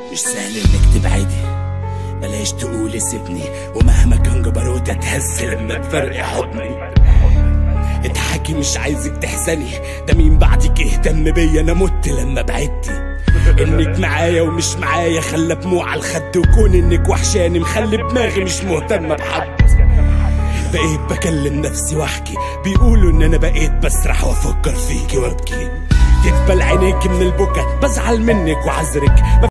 مش سهل انك تبعدي بلاش تقولي سيبني ومهما كان جبروت اتهز لما تفرقي حضني اضحكي مش عايزك تحزني ده مين بعدك اهتم بيا انا مت لما بعدتي انك معايا ومش معايا خلى دموع على الخد وكون انك وحشاني مخلي دماغي مش مهتمه بحد بقيت بكلم نفسي واحكي بيقولوا ان انا بقيت بسرح وافكر فيكي وابكي تتبل عينيك من البكا بزعل منك وعذرك